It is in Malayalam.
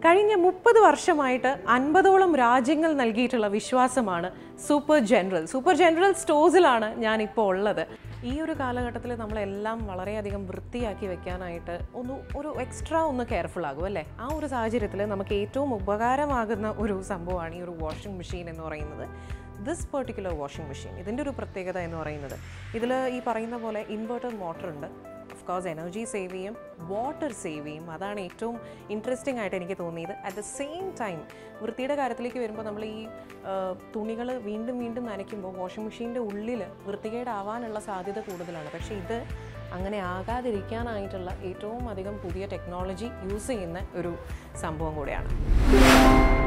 കഴിഞ്ഞ മുപ്പത് വർഷമായിട്ട് അൻപതോളം രാജ്യങ്ങൾ നൽകിയിട്ടുള്ള വിശ്വാസമാണ് സൂപ്പർ ജനറൽ സൂപ്പർ ജനറൽ സ്റ്റോഴ്സിലാണ് ഞാനിപ്പോൾ ഉള്ളത് ഈ ഒരു കാലഘട്ടത്തിൽ നമ്മളെല്ലാം വളരെയധികം വൃത്തിയാക്കി വെക്കാനായിട്ട് ഒന്ന് ഒരു എക്സ്ട്രാ ഒന്ന് കെയർഫുൾ ആകും അല്ലേ ആ ഒരു സാഹചര്യത്തിൽ നമുക്ക് ഏറ്റവും ഉപകാരമാകുന്ന ഒരു സംഭവമാണ് ഈ ഒരു വാഷിംഗ് മെഷീൻ എന്ന് പറയുന്നത് ദിസ് പെർട്ടിക്കുലർ വാഷിംഗ് മെഷീൻ ഇതിൻ്റെ ഒരു പ്രത്യേകത എന്ന് പറയുന്നത് ഇതിൽ ഈ പറയുന്ന പോലെ ഇൻവെർട്ടർ മോട്ടർ ഉണ്ട് ഓഫ് കോഴ്സ് എനർജി സേവ് ചെയ്യും വാട്ടർ സേവ് ചെയ്യും അതാണ് ഏറ്റവും ഇൻട്രസ്റ്റിംഗ് ആയിട്ട് എനിക്ക് തോന്നിയത് അറ്റ് ദ സെയിം ടൈം വൃത്തിയുടെ കാര്യത്തിലേക്ക് വരുമ്പോൾ നമ്മൾ ഈ തുണികൾ വീണ്ടും വീണ്ടും നനയ്ക്കുമ്പോൾ വാഷിംഗ് മെഷീൻ്റെ ഉള്ളിൽ വൃത്തികേടാവാനുള്ള സാധ്യത കൂടുതലാണ് പക്ഷേ ഇത് അങ്ങനെ ആകാതിരിക്കാനായിട്ടുള്ള ഏറ്റവും അധികം പുതിയ ടെക്നോളജി യൂസ് ചെയ്യുന്ന ഒരു സംഭവം കൂടെയാണ്